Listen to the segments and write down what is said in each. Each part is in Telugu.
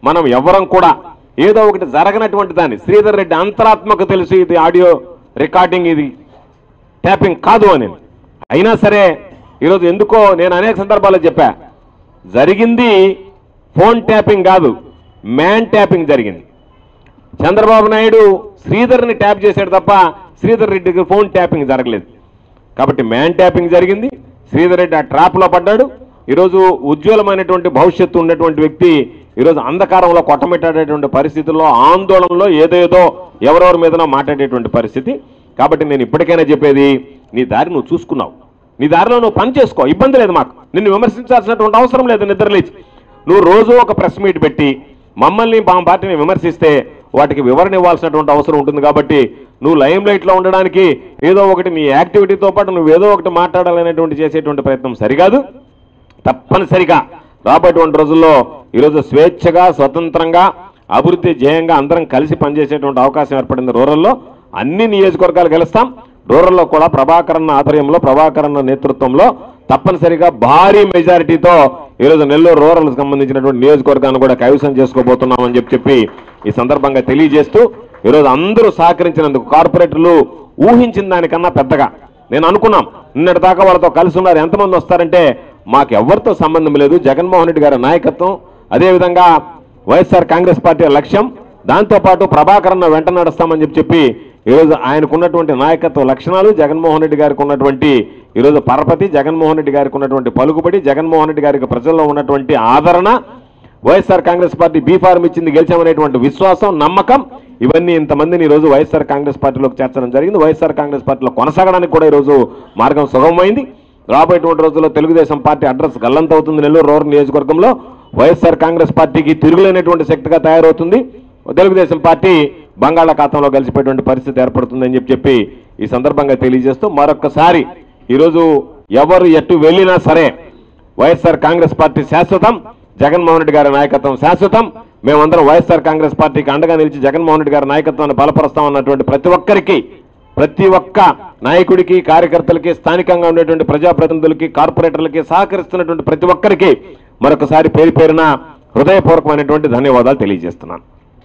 మనం ఎవరం కూడా ఏదో ఒకటి జరగనటువంటి దాన్ని శ్రీధర్ రెడ్డి అంతరాత్మకు తెలుసు ఇది ఆడియో రికార్డింగ్ ఇది ట్యాపింగ్ కాదు అని అయినా సరే ఈరోజు ఎందుకో నేను అనేక సందర్భాల్లో చెప్పా జరిగింది ఫోన్ ట్యాపింగ్ కాదు మ్యాన్ ట్యాపింగ్ జరిగింది చంద్రబాబు నాయుడు శ్రీధర్ని ట్యాప్ చేశాడు తప్ప శ్రీధర్ రెడ్డికి ఫోన్ ట్యాపింగ్ జరగలేదు కాబట్టి మ్యాన్ ట్యాపింగ్ జరిగింది శ్రీధర్ రెడ్డి ఆ ట్రాప్లో పడ్డాడు ఈరోజు ఉజ్వలమైనటువంటి భవిష్యత్తు ఉన్నటువంటి వ్యక్తి ఈరోజు అంధకారంలో కొట్టమిట్టాడేటువంటి పరిస్థితుల్లో ఆందోళనలో ఏదేదో ఎవరెవరి మీదనో మాట్లాడేటువంటి పరిస్థితి కాబట్టి నేను ఇప్పటికైనా చెప్పేది నీ దారి నువ్వు చూసుకున్నావు నీ దారిలో నువ్వు పని చేసుకో ఇబ్బంది లేదు మాకు నిన్ను విమర్శించాల్సినటువంటి అవసరం లేదు నిద్రలేచి నువ్వు రోజు ఒక ప్రెస్ మీట్ పెట్టి మమ్మల్ని మా పార్టీని విమర్శిస్తే వాటికి వివరణ ఇవ్వాల్సినటువంటి అవసరం ఉంటుంది కాబట్టి నువ్వు లైమ్ లైట్లో ఉండడానికి ఏదో ఒకటి నీ యాక్టివిటీతో పాటు నువ్వు ఏదో ఒకటి మాట్లాడాలనేటువంటి చేసేటువంటి ప్రయత్నం సరికాదు తప్పనిసరిగా రాబోయేటువంటి రోజుల్లో ఈరోజు స్వేచ్ఛగా స్వతంత్రంగా అభివృద్ధి ధ్యేయంగా అందరం కలిసి పనిచేసేటువంటి అవకాశం ఏర్పడింది రూరల్లో అన్ని నియోజకవర్గాలు గెలుస్తాం రూరల్లో కూడా ప్రభాకరన్న ఆధ్వర్యంలో ప్రభాకరన్న నేతృత్వంలో తప్పనిసరిగా భారీ మెజారిటీతో ఈరోజు నెల్లూరు రూరల్ సంబంధించినటువంటి నియోజకవర్గాన్ని కూడా కైవసం చేసుకోబోతున్నామని చెప్పి చెప్పి ఈ సందర్భంగా తెలియజేస్తూ ఈరోజు అందరూ సహకరించినందుకు కార్పొరేటర్లు ఊహించిన దానికన్నా పెద్దగా నేను అనుకున్నాం నిన్నటి దాకా వాళ్ళతో కలిసి ఉన్నారు ఎంతమంది వస్తారంటే మాకు ఎవరితో సంబంధం లేదు జగన్మోహన్ రెడ్డి గారి నాయకత్వం అదేవిధంగా వైఎస్ఆర్ కాంగ్రెస్ పార్టీ లక్ష్యం దాంతోపాటు ప్రభాకరన్న వెంట నడుస్తామని చెప్పి చెప్పి ఈరోజు ఆయనకున్నటువంటి నాయకత్వ లక్షణాలు జగన్మోహన్ రెడ్డి గారికి ఉన్నటువంటి ఈరోజు పరపతి జగన్మోహన్ రెడ్డి గారికి ఉన్నటువంటి పలుకుబడి జగన్మోహన్ రెడ్డి గారికి ప్రజల్లో ఉన్నటువంటి ఆదరణ వైఎస్ఆర్ కాంగ్రెస్ పార్టీ బీఫార్మ్ ఇచ్చింది గెలిచామనేటువంటి విశ్వాసం నమ్మకం ఇవన్నీ ఇంతమందిని ఈరోజు వైఎస్ఆర్ కాంగ్రెస్ పార్టీలోకి చేర్చడం జరిగింది వైఎస్ఆర్ కాంగ్రెస్ పార్టీలో కొనసాగడానికి కూడా ఈరోజు మార్గం సుగమమైంది రాబోయేటువంటి రోజుల్లో తెలుగుదేశం పార్టీ అడ్రస్ గల్లంతవుతుంది నెల్లూరు రూరల్ నియోజకవర్గంలో వైఎస్ఆర్ కాంగ్రెస్ పార్టీకి తిరుగులేనటువంటి శక్తిగా తయారవుతుంది తెలుగుదేశం పార్టీ బంగాళాఖాతంలో కలిసిపోయేటువంటి పరిస్థితి ఏర్పడుతుందని చెప్పి చెప్పి ఈ సందర్భంగా తెలియజేస్తూ మరొక్కసారి ఈరోజు ఎవరు ఎటు వెళ్ళినా సరే వైఎస్ఆర్ కాంగ్రెస్ పార్టీ శాశ్వతం జగన్మోహన్ రెడ్డి గారి నాయకత్వం శాశ్వతం మేమందరం వైఎస్ఆర్ కాంగ్రెస్ పార్టీకి అండగా నిలిచి జగన్మోహన్ రెడ్డి గారి నాయకత్వాన్ని బలపరుస్తామన్నటువంటి ప్రతి ఒక్కరికి ప్రతి ఒక్క నాయకుడికి కార్యకర్తలకి స్థానికంగా ఉండేటువంటి ప్రజాప్రతినిధులకి కార్పొరేటర్లకి సహకరిస్తున్నటువంటి ప్రతి ఒక్కరికి మరొకసారి పేరు పేరున హృదయపూర్వకమైనటువంటి ధన్యవాదాలు తెలియజేస్తున్నాను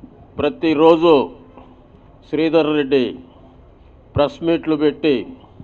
ప్రతిరోజు శ్రీధర్ రెడ్డి ప్రెస్ మీట్లు పెట్టి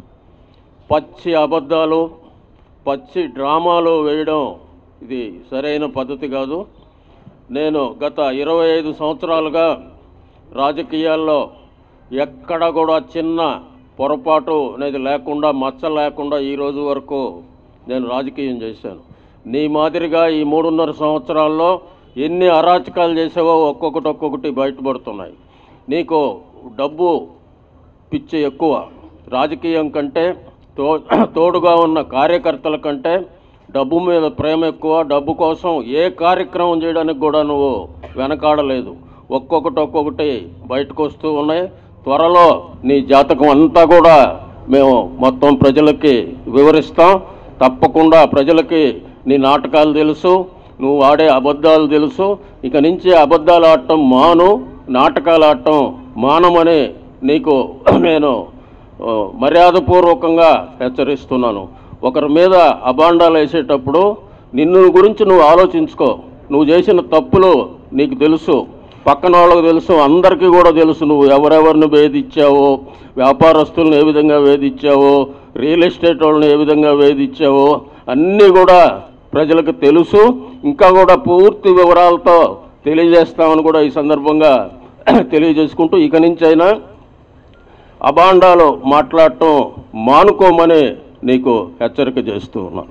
పచ్చి అబద్ధాలు పచ్చి డ్రామాలు వేయడం ఇది సరైన పద్ధతి కాదు నేను గత ఇరవై ఐదు సంవత్సరాలుగా రాజకీయాల్లో ఎక్కడ కూడా చిన్న పొరపాటు అనేది లేకుండా మచ్చ లేకుండా ఈ రోజు వరకు నేను రాజకీయం చేశాను నీ మాదిరిగా ఈ మూడున్నర సంవత్సరాల్లో ఎన్ని అరాచకాలు చేసావో ఒక్కొక్కటి ఒక్కొక్కటి బయటపడుతున్నాయి నీకు డబ్బు పిచ్చి ఎక్కువ రాజకీయం కంటే తో తోడుగా ఉన్న కార్యకర్తల కంటే డబ్బు మీద ప్రేమ ఎక్కువ డబ్బు కోసం ఏ కార్యక్రమం చేయడానికి కూడా నువ్వు వెనకాడలేదు ఒక్కొక్కటి ఒక్కొక్కటి బయటకు వస్తూ ఉన్నాయి త్వరలో నీ జాతకం అంతా కూడా మేము మొత్తం ప్రజలకి వివరిస్తాం తప్పకుండా ప్రజలకి నీ నాటకాలు తెలుసు నువ్వు ఆడే అబద్ధాలు తెలుసు ఇక నుంచి అబద్ధాలు ఆడటం మాను నాటకాలు ఆడటం మానమని నీకు నేను ఆ, మర్యాదపూర్వకంగా హెచ్చరిస్తున్నాను ఒకరి మీద అబాండాలు వేసేటప్పుడు నిన్ను గురించి నువ్వు ఆలోచించుకో నువ్వు చేసిన తప్పులు నీకు తెలుసు పక్కన వాళ్ళకి తెలుసు అందరికీ కూడా తెలుసు నువ్వు ఎవరెవరిని వేధించావో వ్యాపారస్తులను ఏ విధంగా వేధించావో రియల్ ఎస్టేట్ వాళ్ళని ఏ విధంగా వేధించావో అన్నీ కూడా ప్రజలకు తెలుసు ఇంకా కూడా పూర్తి వివరాలతో తెలియజేస్తామని కూడా ఈ సందర్భంగా తెలియజేసుకుంటూ ఇక నుంచి అయినా అబాండాలు మాట్లాడటం మానుకోమని నీకు హెచ్చరిక చేస్తూ ఉన్నాను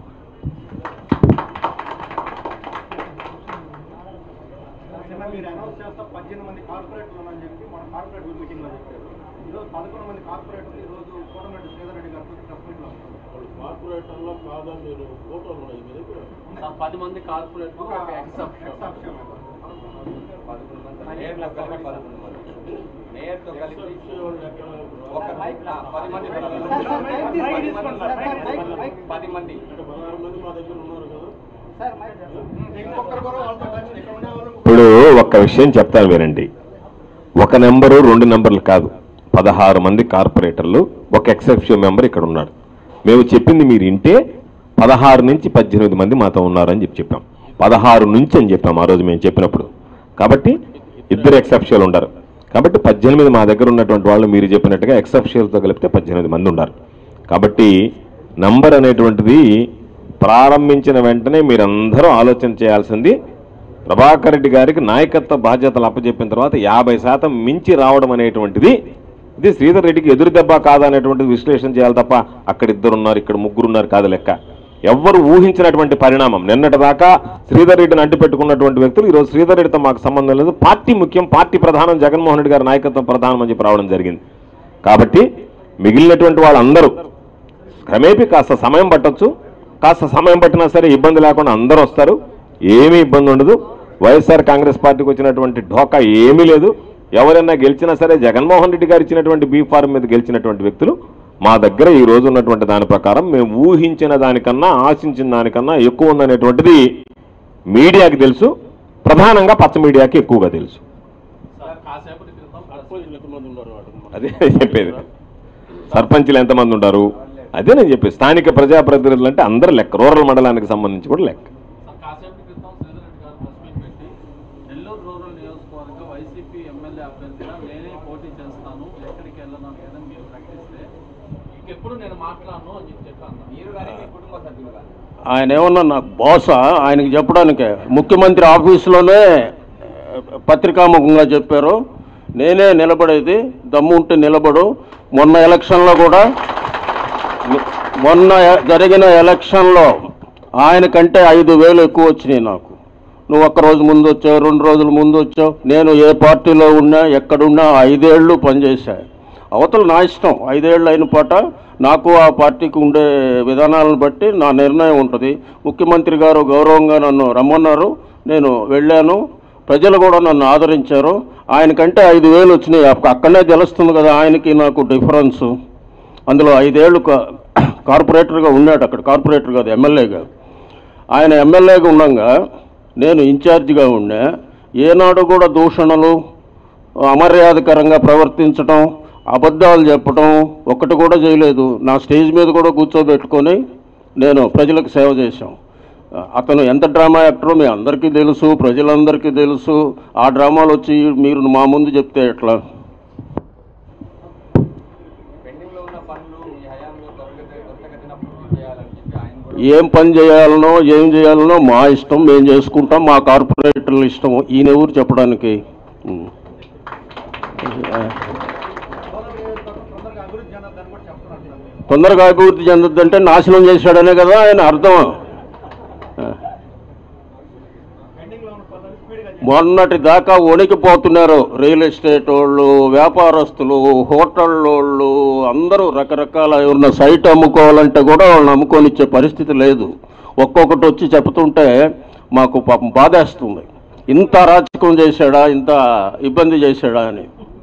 నిన్న మీరు అనౌన్స్ చేస్తా పద్దెనిమిది మంది కార్పొరేటర్లు ఉన్నారని చెప్పి మన కార్పొరేట్ మీటింగ్ లో చెప్పారు ఈరోజు పదకొండు మంది కార్పొరేటర్లు ఈ రోజు కోటమిరెడ్డి శ్రీధర్ రెడ్డి గారు ప్రెస్ మీట్ లో కార్పొరేటర్లో కాదా మీరు ఫోటోలు ఉన్నాయి మీ దగ్గర పది మంది కార్పొరేట్ ఒక ఒక ఎక్సెప్షన్ ఎక్సెప్షన్ పదకొండు మంది మేయర్లో కలిపి పదకొండు మంది మేయర్తో కలిపి ఒక ఆ, పది మంది పది మంది పది మంది పదహారు మంది మా దగ్గర ఉన్నారు కదా ఇంకొకరు కూడా వాళ్ళతో కలిసి ఇక్కడ ఉండే వాళ్ళు ఇప్పుడు ఒక్క విషయం చెప్తాను వినండి ఒక నెంబరు రెండు నెంబర్లు కాదు పదహారు మంది కార్పొరేటర్లు ఒక ఎక్సెప్షన్ మెంబర్ ఇక్కడ ఉన్నాడు మేము చెప్పింది మీరు వింటే పదహారు నుంచి పద్దెనిమిది మంది మాతో ఉన్నారని చెప్పి చెప్పాం పదహారు నుంచి అని చెప్పాం ఆ రోజు మేము చెప్పినప్పుడు కాబట్టి ఇద్దరు ఎక్సెప్షియల్ ఉండరు కాబట్టి పద్దెనిమిది మా దగ్గర ఉన్నటువంటి వాళ్ళు మీరు చెప్పినట్టుగా ఎక్సెప్షియల్తో కలిపితే పద్దెనిమిది మంది ఉన్నారు కాబట్టి నంబర్ అనేటువంటిది ప్రారంభించిన వెంటనే మీరందరూ ఆలోచన చేయాల్సింది ప్రభాకర్ రెడ్డి గారికి నాయకత్వ బాధ్యతలు అప్పచెప్పిన తర్వాత యాభై శాతం మించి రావడం అనేటువంటిది ఇది శ్రీధర్ రెడ్డికి ఎదురు దెబ్బ కాదా అనేటువంటిది విశ్లేషణ చేయాలి తప్ప అక్కడ ఇద్దరు ఉన్నారు ఇక్కడ ముగ్గురు ఉన్నారు కాదు లెక్క ఎవ్వరు ఊహించినటువంటి పరిణామం నిన్నటి దాకా శ్రీధర్ రెడ్డిని అంటి పెట్టుకున్నటువంటి వ్యక్తులు ఈరోజు శ్రీధర్ రెడ్డితో మాకు సంబంధం లేదు పార్టీ ముఖ్యం పార్టీ ప్రధానం జగన్మోహన్ రెడ్డి గారి నాయకత్వం ప్రధానం అని చెప్పి రావడం జరిగింది కాబట్టి మిగిలినటువంటి వాళ్ళందరూ క్రమేపీ కాస్త సమయం పట్టొచ్చు కాస్త సమయం పట్టినా సరే ఇబ్బంది లేకుండా అందరూ వస్తారు ఏమీ ఇబ్బంది ఉండదు వైఎస్ఆర్ కాంగ్రెస్ పార్టీకి వచ్చినటువంటి ఢోకా ఏమీ లేదు ఎవరైనా గెలిచినా సరే జగన్మోహన్ రెడ్డి గారు ఇచ్చినటువంటి బీ ఫార్మ్ మీద గెలిచినటువంటి వ్యక్తులు మా దగ్గర ఈ రోజు ఉన్నటువంటి దాని ప్రకారం మేము ఊహించిన దానికన్నా ఆశించిన దానికన్నా ఎక్కువ ఉందనేటువంటిది మీడియాకి తెలుసు ప్రధానంగా పచ్చ మీడియాకి ఎక్కువగా తెలుసు సర్పంచులు ఎంతమంది ఉన్నారు వాడు? అదే చెప్పేది సర్పంచ్లు ఎంతమంది ఉంటారు అదే నేను చెప్పేది స్థానిక ప్రజాప్రతినిధులు అంటే అందరు లెక్క రూరల్ మండలానికి సంబంధించి కూడా లెక్క కాసేపటి క్రితం శ్రీధర్ రెడ్డి గారు ప్రెస్ మీట్ పెట్టి నెల్లూరు రూరల్ నియోజకవర్గ వైసీపీ ఎమ్మెల్యే అభ్యర్థిగా నేనే పోటీ చేస్తాను ఎక్కడికి వెళ్ళను అనేది మీరు ప్రకటిస్తే ఇంకెప్పుడు నేను మాట్లాడను అని చెప్పి చెప్పాను మీరు కానీ మీ కుటుంబ సభ్యులు కానీ ఆయన ఏమన్నా నాకు బాసా ఆయనకి చెప్పడానికే ముఖ్యమంత్రి ఆఫీసులోనే ఆ, పత్రికాముఖంగా చెప్పారు నేనే నిలబడేది దమ్ము ఉంటే నిలబడు మొన్న ఎలక్షన్లో కూడా మొన్న ఎ- జరిగిన ఎలక్షన్లో ఆయన కంటే ఐదు వేలు ఎక్కువ వచ్చినాయి నాకు నువ్వు ఒక్క రోజు ముందు వచ్చావు రెండు రోజుల ముందు వచ్చావు నేను ఏ పార్టీలో ఉన్నా ఎక్కడున్నా ఐదేళ్ళు పనిచేశా అవతల నా ఇష్టం ఐదేళ్ళు అయిన పాట నాకు ఆ పార్టీకి ఉండే విధానాలను బట్టి నా నిర్ణయం ఉంటుంది ముఖ్యమంత్రి గారు గౌరవంగా నన్ను రమ్మన్నారు నేను వెళ్ళాను ప్రజలు కూడా నన్ను ఆదరించారు ఆయనకంటే ఐదు వేలు వచ్చినాయి అక్క- అక్కడనే తెలుస్తుంది కదా ఆయనకి నాకు డిఫరెన్స్ అందులో ఐదేళ్ళు కా- కార్పొరేటర్గా ఉన్నాడు అక్కడ కార్పొరేటర్ కాదు ఎమ్మెల్యేగా ఆయన ఎమ్మెల్యేగా ఉండగా నేను ఇన్ఛార్జిగా ఉన్నా ఏనాడు కూడా దూషణలు అమర్యాదకరంగా ప్రవర్తించటం అబద్ధాలు చెప్పటం ఒక్కటి కూడా చేయలేదు నా స్టేజ్ మీద కూడా కూర్చోబెట్టుకొని నేను ప్రజలకు సేవ చేశాం అతను ఎంత డ్రామా యాక్టరో మీ అందరికీ తెలుసు ప్రజలందరికీ తెలుసు ఆ డ్రామాలు వచ్చి మీరు మా ముందు చెప్తే ఎట్లా పెండింగ్ లో ఉన్న పనులు మీ హయాంలో త్వరగతి త్వరగతిన పూర్తి చేయాలని చెప్పి ఆయన కూడా ఏం పని చేయాలనో ఏం చేయాలనో మా ఇష్టం మేము చేసుకుంటాం మా కార్పొరేటర్ల ఇష్టం ఈయన ఎవరు చెప్పడానికి ఉం. తొందరగా అభివృద్ధి చెందొద్దని కూడా చెప్తున్నారు సార్ మీరు. తొందరగా అభివృద్ధి చెందొద్దంటే నాశనం చేశాడనే కదా ఆయన అర్థం పెండింగ్ లో ఉన్న పనులు స్పీడ్గా మొన్నటి దాకా వణికిపోతున్నారు రియల్ ఎస్టేట్ వాళ్ళు వ్యాపారస్తులు హోటల్ వాళ్ళు అందరూ రకరకాల ఉన్న సైట్ అమ్ముకోవాలంటే కూడా వాళ్ళని అమ్ముకొని ఇచ్చే పరిస్థితి లేదు ఒక్కొక్కటి వచ్చి చెప్తుంటే మాకు పాపం బాధేస్తుంది ఇంత అరాచకం చేశాడా ఇంత ఇబ్బంది చేశాడా అని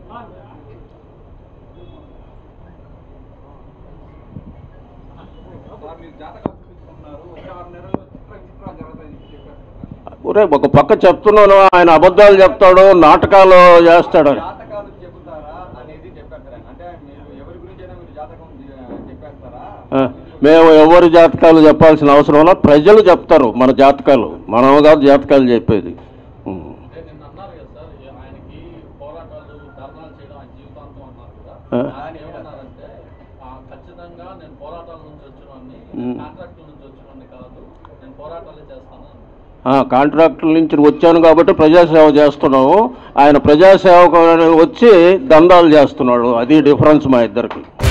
ఒరే ఒక పక్క చెప్తున్నాను ఆయన అబద్ధాలు చెప్తాడు నాటకాలు చేస్తాడు జాతకాలు చెబుతారా అనేది చెప్పారు సార్ ఆయన. అంటే మీరు ఎవరి గురించైనా మీరు జాతకం చె- చెప్పేస్తారా ఆ, మేము ఎవరి జాతకాలు చెప్పాల్సిన అవసరం వల్ల ప్రజలు చెప్తారు మన జాతకాలు మనం కాదు జాతకాలు చెప్పేది ఉం. అంటే నిన్న అన్నారు కదా సార్ ఏ- ఆయనకి పోరాటాలు ధర్నాలు చేయడం ఆయన జీవితాంతం అన్నారు కదా ఆ. ఆయన ఏమన్నారంటే ఆ, ఖచ్చితంగా నేను పోరాటాల నుంచి వచ్చినవాడిని ఉం. కాంట్రాక్టుల నుంచి వచ్చినవాడిని కాదు నేను పోరాటాలే చేస్తాను అన్నారు. ఆ, కాంట్రాక్టుల నుంచి వచ్చాను కాబట్టి ప్రజాసేవ చేస్తున్నాము ఆయన ప్రజాసేవకు వచ్చి దందాలు చేస్తున్నాడు అది డిఫరెన్స్ మా ఇద్దరికి